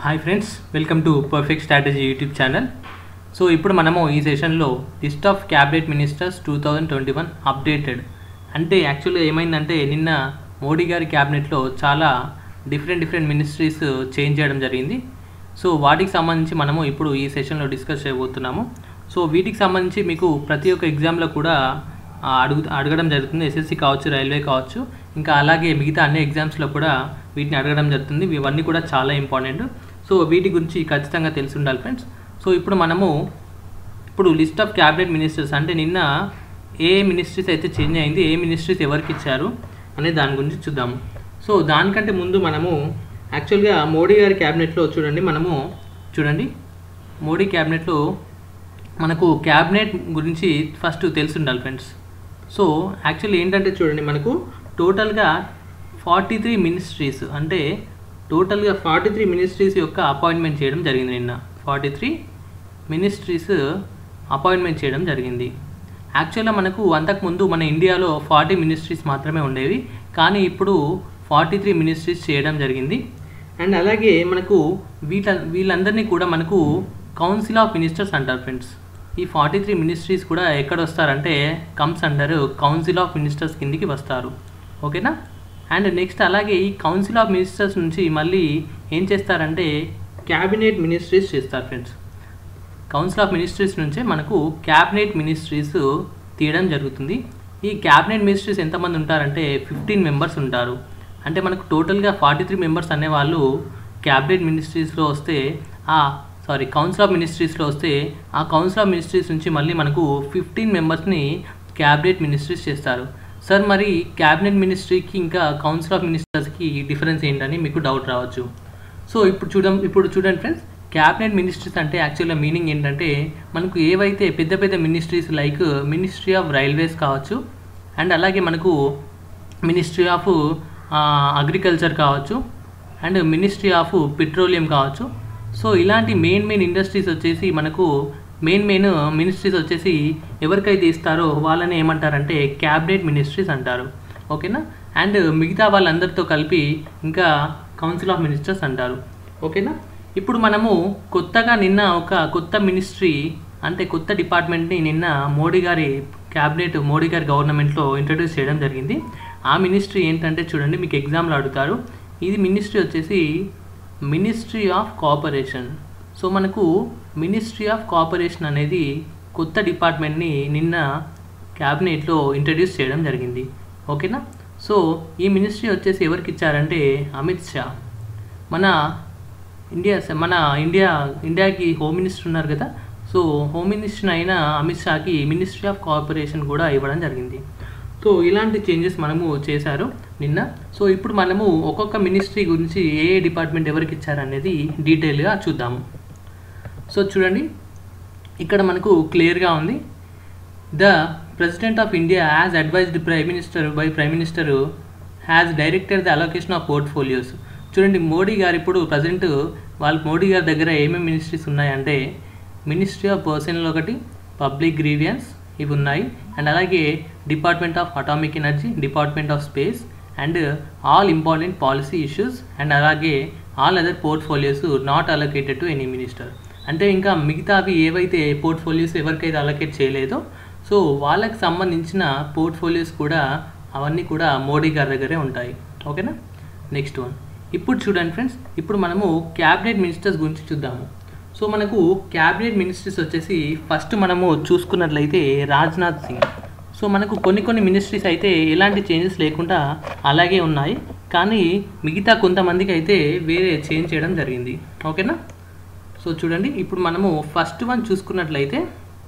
hi friends welcome to perfect strategy YouTube channel so ఇప్పుడు మనము ఈ సెషన్లో list of cabinet ministers two thousand twenty one updated అంటే యాక్చువల్గా ఏమైందంటే నిన్న మోడీ గారి క్యాబినెట్లో చాలా డిఫరెంట్ డిఫరెంట్ మినిస్ట్రీస్ చేంజ్ చేయడం జరిగింది సో వాటికి సంబంధించి మనము ఇప్పుడు ఈ సెషన్లో డిస్కస్ చేయబోతున్నాము సో వీటికి సంబంధించి మీకు ప్రతి ఒక్క ఎగ్జామ్లో కూడా ఆ, అడుగు అడగడం జరుగుతుంది ఎస్ఎస్సి కావచ్చు రైల్వే కావచ్చు ఇంకా అలాగే మిగతా అన్ని ఎగ్జామ్స్లో కూడా వీటిని అడగడం జరుగుతుంది ఇవన్నీ కూడా చాలా ఇంపార్టెంట్ సో వీటి గురించి ఖచ్చితంగా తెలిసి ఉండాలి ఫ్రెండ్స్ సో ఇప్పుడు మనము ఇప్పుడు లిస్ట్ ఆఫ్ క్యాబినెట్ మినిస్టర్స్ అంటే నిన్న ఏ మినిస్ట్రీస్ అయితే చేంజ్ అయింది ఏ మినిస్ట్రీస్ ఎవరికి ఇచ్చారు అనే దాని గురించి చూద్దాము సో దానికంటే ముందు మనము యాక్చువల్గా మోడీ గారి క్యాబినెట్లో చూడండి మనము చూడండి మోడీ క్యాబినెట్లో మనకు క్యాబినెట్ గురించి ఫస్ట్ తెలిసి ఉండాలి ఫ్రెండ్స్ సో యాక్చువల్లీ ఏంటంటే చూడండి మనకు టోటల్గా ఫార్టీ త్రీ మినిస్ట్రీస్ అంటే టోటల్గా ఫార్టీ త్రీ మినిస్ట్రీస్ యొక్క అపాయింట్మెంట్ చేయడం జరిగింది నిన్న ఫార్టీ త్రీ మినిస్ట్రీస్ అపాయింట్మెంట్ చేయడం జరిగింది యాక్చువల్గా మనకు అంతకుముందు మన ఇండియాలో ఫార్టీ మినిస్ట్రీస్ మాత్రమే ఉండేవి కానీ ఇప్పుడు ఫార్టీ త్రీ మినిస్ట్రీస్ చేయడం జరిగింది అండ్ అలాగే మనకు వీట వీళ్ళందరినీ కూడా మనకు కౌన్సిల్ ఆఫ్ మినిస్టర్స్ అంటారు ఫ్రెండ్స్ ఈ ఫార్టీ త్రీ మినిస్ట్రీస్ కూడా ఎక్కడ వస్తారంటే comes under council of ministers కిందికి వస్తారు ఓకేనా అండ్ నెక్స్ట్ అలాగే ఈ కౌన్సిల్ ఆఫ్ మినిస్టర్స్ నుంచి మళ్ళీ ఏం చేస్తారంటే క్యాబినెట్ మినిస్ట్రీస్ చేస్తారు ఫ్రెండ్స్ కౌన్సిల్ ఆఫ్ మినిస్ట్రీస్ నుంచే మనకు క్యాబినెట్ మినిస్ట్రీస్ తీయడం జరుగుతుంది ఈ క్యాబినెట్ మినిస్ట్రీస్ ఎంతమంది ఉంటారంటే ఫిఫ్టీన్ మెంబర్స్ ఉంటారు అంటే మనకు టోటల్గా ఫార్టీ త్రీ మెంబర్స్ అనేవాళ్ళు క్యాబినెట్ మినిస్ట్రీస్లో వస్తే ఆ సారీ కౌన్సిల్ ఆఫ్ మినిస్ట్రీస్లో వస్తే ఆ కౌన్సిల్ ఆఫ్ మినిస్ట్రీస్ నుంచి మళ్ళీ మనకు ఫిఫ్టీన్ మెంబర్స్ని క్యాబినెట్ మినిస్ట్రీస్ చేస్తారు సార్ మరి క్యాబినెట్ మినిస్ట్రీకి ఇంకా కౌన్సిల్ ఆఫ్ మినిస్టర్స్కి డిఫరెన్స్ ఏంటని మీకు డౌట్ రావచ్చు సో ఇప్పుడు చూడం ఇప్పుడు చూడండి ఫ్రెండ్స్ క్యాబినెట్ మినిస్ట్రీస్ అంటే యాక్చువల్గా మీనింగ్ ఏంటంటే మనకు ఏవైతే పెద్ద పెద్ద ministries like ministry of railways కావచ్చు అండ్ అలాగే మనకు మినిస్ట్రీ ఆఫ్ అగ్రికల్చర్ కావచ్చు అండ్ మినిస్ట్రీ ఆఫ్ పెట్రోలియం కావచ్చు సో ఇలాంటి మెయిన్ మెయిన్ ఇండస్ట్రీస్ వచ్చేసి మనకు మెయిన్ మెయిన్ మినిస్ట్రీస్ వచ్చేసి ఎవరికైతే ఇస్తారో వాళ్ళని ఏమంటారంటే క్యాబినెట్ మినిస్ట్రీస్ అంటారు ఓకేనా అండ్ మిగతా వాళ్ళందరితో కలిపి ఇంకా కౌన్సిల్ ఆఫ్ మినిస్టర్స్ అంటారు ఓకేనా ఇప్పుడు మనము కొత్తగా నిన్న ఒక కొత్త మినిస్ట్రీ అంటే కొత్త డిపార్ట్మెంట్ని నిన్న మోడీ గారి క్యాబినెట్ మోడీ గారి గవర్నమెంట్లో ఇంట్రడ్యూస్ చేయడం జరిగింది ఆ మినిస్ట్రీ ఏంటంటే చూడండి మీకు ఎగ్జామ్లో అడుగుతారు ఇది మినిస్ట్రీ వచ్చేసి మినిస్ట్రీ ఆఫ్ కోఆపరేషన్ సో మనకు మినిస్ట్రీ ఆఫ్ కోఆపరేషన్ అనేది కొత్త డిపార్ట్మెంట్ని నిన్న క్యాబినెట్లో ఇంట్రడ్యూస్ చేయడం జరిగింది ఓకేనా సో ఈ మినిస్ట్రీ వచ్చేసి ఎవరికి ఇచ్చారంటే అమిత్ షా మన ఇండియా మన ఇండియా ఇండియాకి హోమ్ మినిస్టర్ ఉన్నారు కదా సో హోమ్ మినిస్టర్ అయిన అమిత్ షాకి మినిస్ట్రీ ఆఫ్ కోఆపరేషన్ కూడా ఇవ్వడం జరిగింది సో ఇలాంటి చేంజెస్ మనము చేశారు నిన్న సో ఇప్పుడు మనము ఒక్కొక్క మినిస్ట్రీ గురించి ఏ ఏ డిపార్ట్మెంట్ ఎవరికి ఇచ్చారనేది డీటెయిల్గా చూద్దాము సో చూడండి ఇక్కడ మనకు క్లియర్గా ఉంది the president of India as advised prime minister by prime minister has directed the allocation of portfolios చూడండి మోడీ గారు ఇప్పుడు ప్రజెంట్ వాళ్ళ మోడీ గారి దగ్గర ఏమేమి మినిస్ట్రీస్ ఉన్నాయంటే మినిస్ట్రీ ఆఫ్ పర్సనల్ ఒకటి పబ్లిక్ గ్రీవియన్స్ ఇవి ఉన్నాయి అండ్ అలాగే department of atomic energy department of space and all important policy issues and అలాగే all other portfolios not allocated to any minister అంటే ఇంకా మిగతావి ఏవైతే పోర్ట్ఫోలియోస్ ఎవరికైతే అలొకేట్ చేయలేదో సో వాళ్ళకి సంబంధించిన పోర్ట్ఫోలియోస్ కూడా అవన్నీ కూడా మోడీ గారి దగ్గరే ఉంటాయి ఓకేనా నెక్స్ట్ వన్ ఇప్పుడు చూడండి ఫ్రెండ్స్ ఇప్పుడు మనము క్యాబినెట్ మినిస్టర్స్ గురించి చూద్దాము సో మనకు క్యాబినెట్ మినిస్ట్రీస్ వచ్చేసి ఫస్ట్ మనము చూసుకున్నట్లయితే రాజ్నాథ్ సింగ్ సో మనకు కొన్ని కొన్ని మినిస్ట్రీస్ అయితే ఎలాంటి చేంజెస్ లేకుండా అలాగే ఉన్నాయి కానీ మిగతా కొంతమందికి అయితే వేరే చేంజ్ చేయడం జరిగింది ఓకేనా సో చూడండి ఇప్పుడు మనము ఫస్ట్ వన్ చూసుకున్నట్లయితే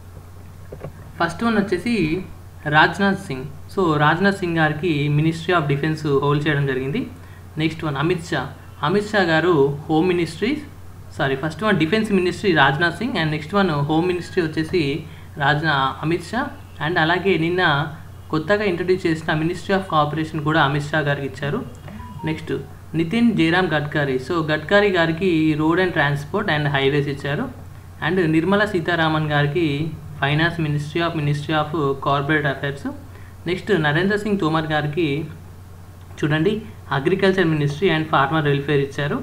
ఫస్ట్ వన్ వచ్చేసి రాజ్నాథ్ సింగ్ సో రాజ్నాథ్ సింగ్ గారికి మినిస్ట్రీ ఆఫ్ డిఫెన్స్ హోల్డ్ చేయడం జరిగింది next one Amit Shah Amit Shah garu home ministry sorry first one defence ministry Rajnath Singh and next one home ministry వచ్చేసి రాజ్నా అమిత్ షా అండ్ అలాగే నిన్న కొత్తగా ఇంట్రడ్యూస్ చేసిన మినిస్ట్రీ ఆఫ్ కోఆపరేషన్ కూడా అమిత్ షా గారికి ఇచ్చారు నెక్స్ట్ నితిన్ జయరామ్ గడ్కరీ సో గడ్కరీ గారికి road and transport and highways ఇచ్చారు అండ్ నిర్మలా సీతారామన్ గారికి finance ministry of ministry of corporate affairs next Narendra Singh Tomar గారికి చూడండి agriculture ministry and farmer welfare ఇచ్చారు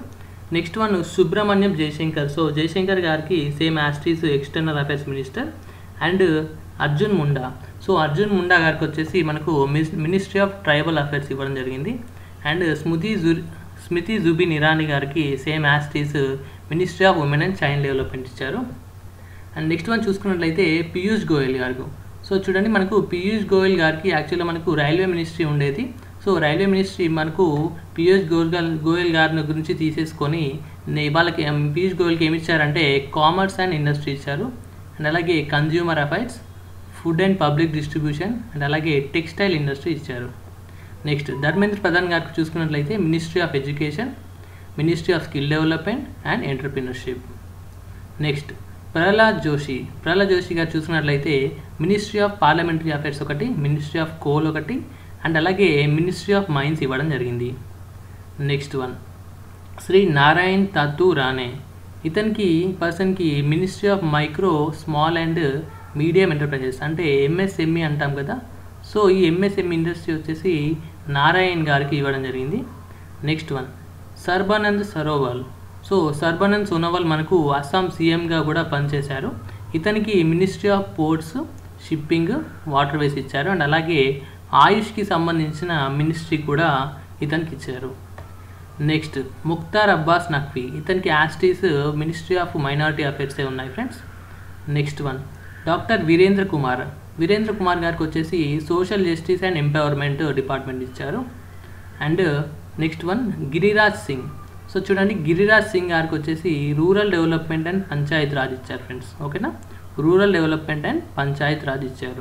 next one Subrahmanyam Jaishankar so Jaishankar గారికి same as it is external affairs minister and Arjun Munda so Arjun Munda గారికి వచ్చేసి మనకు మినిస్ట్రీ ఆఫ్ ట్రైబల్ అఫైర్స్ ఇవ్వడం జరిగింది అండ్ స్మృతి జు స్మృతి జుబిన్ ఇరానీ గారికి same as it is ministry of women and child development ఇచ్చారు అండ్ నెక్స్ట్ వన్ చూసుకున్నట్లయితే పీయూష్ గోయల్ గారు సో చూడండి మనకు పీయూష్ గోయల్ గారికి యాక్చువల్గా మనకు రైల్వే మినిస్ట్రీ ఉండేది సో రైల్వే మినిస్ట్రీ మనకు పీయూష్ గోయల్ గోయల్ గారి గురించి తీసేసుకొని నే- వాళ్ళకి ఉమ్, పీయూష్ గోయల్కి ఏమి ఇచ్చారంటే కామర్స్ అండ్ ఇండస్ట్రీ ఇచ్చారు అండ్ అలాగే consumer affairs food and public distribution and అలాగే టెక్స్టైల్ ఇండస్ట్రీ ఇచ్చారు నెక్స్ట్ ధర్మేంద్ర ప్రధాన్ గారికి చూసుకున్నట్లయితే ministry of education ministry of skill development and entrepreneurship next Prahlad Joshi Prahlad Joshi garu చూసుకున్నట్లయితే మినిస్ట్రీ ఆఫ్ పార్లమెంటరీ అఫైర్స్ ఒకటి మినిస్ట్రీ ఆఫ్ కోల్ ఒకటి and అలాగే మినిస్ట్రీ ఆఫ్ మైన్స్ ఇవ్వడం జరిగింది నెక్స్ట్ వన్ శ్రీ నారాయణ్ తత్తు రానే ఇతనికి పర్సన్కి ministry of micro small and medium enterprises అంటే ఎంఎస్ఎంఈ అంటాం కదా సో ఈ ఎంఎస్ఎంఈ ఇండస్ట్రీ వచ్చేసి నారాయణ్ గారికి ఇవ్వడం జరిగింది next one Sarbanand Sonowal so Sarbanand Sonowal మనకు అస్సాం సీఎంగా కూడా పనిచేశారు ఇతనికి ministry of ports shipping waterways ఇచ్చారు అండ్ అలాగే ఆయుష్కి సంబంధించిన మినిస్ట్రీ కూడా ఇతనికి ఇచ్చారు నెక్స్ట్ ముక్తార్ అబ్బాస్ నఖ్వీ ఇతనికి యాస్టీస్ మినిస్ట్రీ ఆఫ్ మైనారిటీ అఫేర్సే ఉన్నాయి friends next one doctor Virendra Kumar Virendra Kumar గారికి వచ్చేసి social justice and empowerment department ఇచ్చారు and next one Giriraj Singh so చూడండి గిరిరాజ్ సింగ్ గారికి వచ్చేసి rural development and Panchayat Raj ఇచ్చారు ఫ్రెండ్స్ ఓకేనా rural development and Panchayat Raj ఇచ్చారు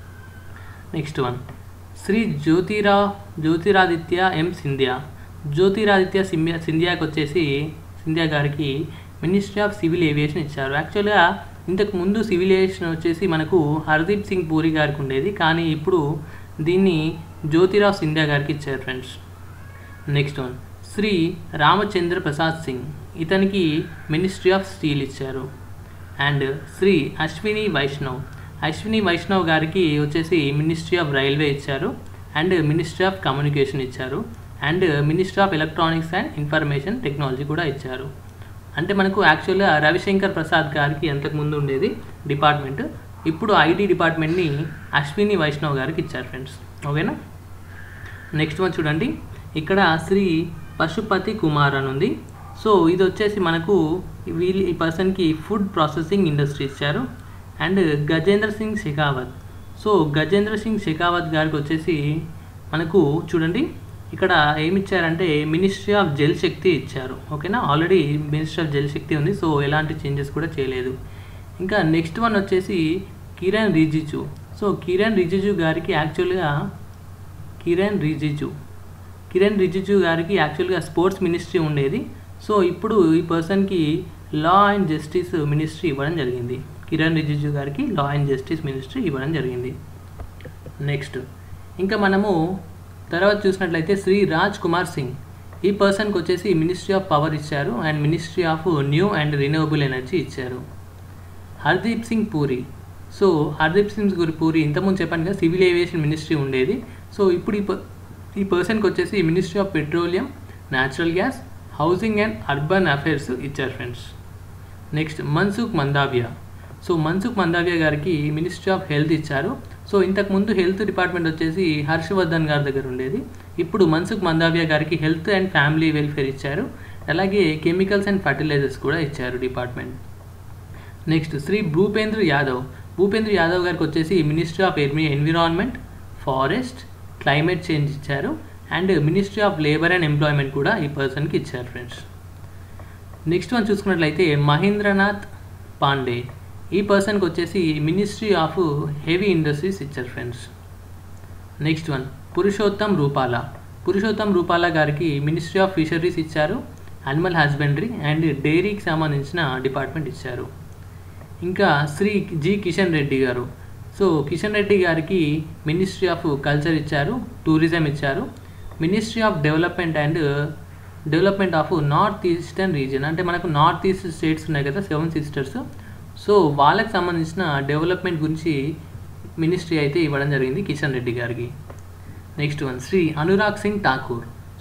నెక్స్ట్ వన్ శ్రీ జ్యోతిరా జ్యోతిరాదిత్య ఎం సింధ్యా జ్యోతిరాదిత్య సింధ్యా సింధ్యాకి వచ్చేసి సింధ్యా గారికి మినిస్ట్రీ ఆఫ్ సివిల్ ఏవియేషన్ ఇచ్చారు యాక్చువల్గా ఇంతకు ముందు సివిల్ ఏవియేషన్ వచ్చేసి మనకు హర్దీప్ సింగ్ పూరి గారికి ఉండేది కానీ ఇప్పుడు దీన్ని జ్యోతిరావ్ సింధ్యా గారికి ఇచ్చారు friends next one Shri Ramachandra Prasad Singh ఇతనికి మినిస్ట్రీ ఆఫ్ స్టీల్ ఇచ్చారు అండ్ శ్రీ అశ్విని వైష్ణవ్ అశ్విని వైష్ణవ్ గారికి వచ్చేసి మినిస్ట్రీ ఆఫ్ రైల్వే ఇచ్చారు అండ్ మినిస్ట్రీ ఆఫ్ కమ్యూనికేషన్ ఇచ్చారు and ministry of electronics and information technology కూడా ఇచ్చారు అంటే మనకు యాక్చువల్గా రవిశంకర్ ప్రసాద్ గారికి అంతకుముందు ఉండేది డిపార్ట్మెంట్ ఇప్పుడు ఐటీ డిపార్ట్మెంట్ని అశ్విని వైష్ణవ్ గారికి ఇచ్చారు ఫ్రెండ్స్ ఓకేనా నెక్స్ట్ వన్ చూడండి ఇక్కడ శ్రీ పశుపతి కుమార్ అని ఉంది సో ఇది వచ్చేసి మనకు వీళ్ళు ఈ పర్సన్కి ఫుడ్ ప్రాసెసింగ్ ఇండస్ట్రీ ఇచ్చారు అండ్ గజేంద్ర సింగ్ షెకావత్ సో గజేంద్ర సింగ్ షెకావత్ గారికి వచ్చేసి మనకు చూడండి ఇక్కడ ఏమి ఇచ్చారంటే మినిస్ట్రీ ఆఫ్ జల్ శక్తి ఇచ్చారు ఓకేనా already ministry of Jal Shakti ఉంది సో ఎలాంటి చేంజెస్ కూడా చేయలేదు ఇంకా నెక్స్ట్ వన్ వచ్చేసి కిరణ్ రిజిజు సో కిరణ్ రిజిజు గారికి యాక్చువల్గా కిరణ్ రిజిజు కిరణ్ రిజిజు గారికి యాక్చువల్గా స్పోర్ట్స్ మినిస్ట్రీ ఉండేది సో ఇప్పుడు ఈ పర్సన్కి లా అండ్ జస్టిస్ మినిస్ట్రీ ఇవ్వడం జరిగింది కిరణ్ రిజిజు గారికి లా అండ్ జస్టిస్ మినిస్ట్రీ ఇవ్వడం జరిగింది నెక్స్ట్ ఇంకా మనము తర్వాత చూసినట్లయితే శ్రీ రాజ్ కుమార్ సింగ్ ఈ పర్సన్కి వచ్చేసి మినిస్ట్రీ ఆఫ్ పవర్ ఇచ్చారు and ministry of new and renewable energy ఇచ్చారు హర్దీప్ సింగ్ పూరి సో హర్దీప్ సింగ్ గురి పూరి ఇంతకుముందు చెప్పాను కదా సివిల్ ఏవియేషన్ మినిస్ట్రీ ఉండేది సో ఇప్పుడు ఈ ప- ఈ పర్సన్కి వచ్చేసి ministry of petroleum natural gas housing and urban affairs ఇచ్చారు friends next Mansukh Mandaviya so Mansukh Mandaviya గారికి మినిస్ట్రీ ఆఫ్ హెల్త్ ఇచ్చారు సో ఇంతకుముందు హెల్త్ డిపార్ట్మెంట్ వచ్చేసి హర్షవర్ధన్ గారి దగ్గర ఉండేది ఇప్పుడు మన్సుఖ్ మందావియా గారికి హెల్త్ అండ్ ఫ్యామిలీ వెల్ఫేర్ ఇచ్చారు అలాగే కెమికల్స్ అండ్ ఫర్టిలైజర్స్ కూడా ఇచ్చారు డిపార్ట్మెంట్ నెక్స్ట్ శ్రీ భూపేంద్ర యాదవ్ భూపేంద్ర యాదవ్ గారికి వచ్చేసి మినిస్ట్రీ ఆఫ్ ఎన్వి ఎన్విరాన్మెంట్ ఫారెస్ట్ క్లైమేట్ చేంజ్ ఇచ్చారు and ministry of labour and employment కూడా ఈ పర్సన్కి ఇచ్చారు ఫ్రెండ్స్ నెక్స్ట్ వన్ చూసుకున్నట్లయితే మహేంద్రనాథ్ పాండే ఈ పర్సన్కి వచ్చేసి మినిస్ట్రీ ఆఫ్ హెవీ ఇండస్ట్రీస్ ఇచ్చారు friends next one Purushottam Rupala Purushottam Rupala గారికి మినిస్ట్రీ ఆఫ్ ఫిషరీస్ ఇచ్చారు అనిమల్ హస్బెండరీ అండ్ డైరీకి సంబంధించిన డిపార్ట్మెంట్ ఇచ్చారు ఇంకా శ్రీ జి కిషన్ రెడ్డి గారు సో కిషన్ రెడ్డి గారికి మినిస్ట్రీ ఆఫ్ కల్చర్ ఇచ్చారు టూరిజం ఇచ్చారు ministry of development and development of north eastern region అంటే మనకు నార్త్ ఈస్ట్ స్టేట్స్ ఉన్నాయి కదా సెవెన్ సిస్టర్స్ సో వాళ్ళకి సంబంధించిన డెవలప్మెంట్ గురించి మినిస్ట్రీ అయితే ఇవ్వడం జరిగింది కిషన్ రెడ్డి గారికి next one Shri Anurag Singh Thakur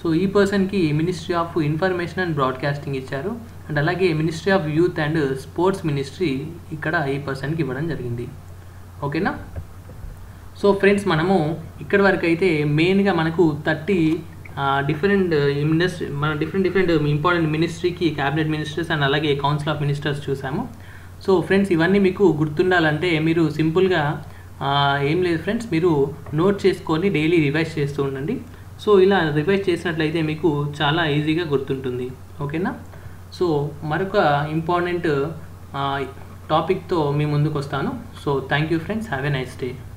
so ఈ పర్సన్కి ministry of information and broadcasting ఇచ్చారు అండ్ అలాగే ministry of youth and sports ministry ఇక్కడ ఈ పర్సన్కి ఇవ్వడం జరిగింది ఓకేనా సో ఫ్రెండ్స్ మనము ఇక్కడి వరకు అయితే మెయిన్గా మనకు థర్టీ డిఫరెంట్ మినిస్ట్రీ మన డిఫరెంట్ డిఫరెంట్ ఇంపార్టెంట్ మినిస్ట్రీకి క్యాబినెట్ మినిస్టర్స్ అండ్ అలాగే కౌన్సిల్ ఆఫ్ మినిస్టర్స్ చూసాము సో ఫ్రెండ్స్ ఇవన్నీ మీకు గుర్తుండాలంటే మీరు సింపుల్గా ఏం లేదు ఫ్రెండ్స్ మీరు నోట్ చేసుకొని డైలీ రివైజ్ చేస్తూ ఉండండి సో ఇలా రివైజ్ చేసినట్లయితే మీకు చాలా ఈజీగా గుర్తుంటుంది ఓకేనా సో మరొక ఇంపార్టెంట్ టాపిక్తో మీ ముందుకు వస్తాను so thank you friends have a nice day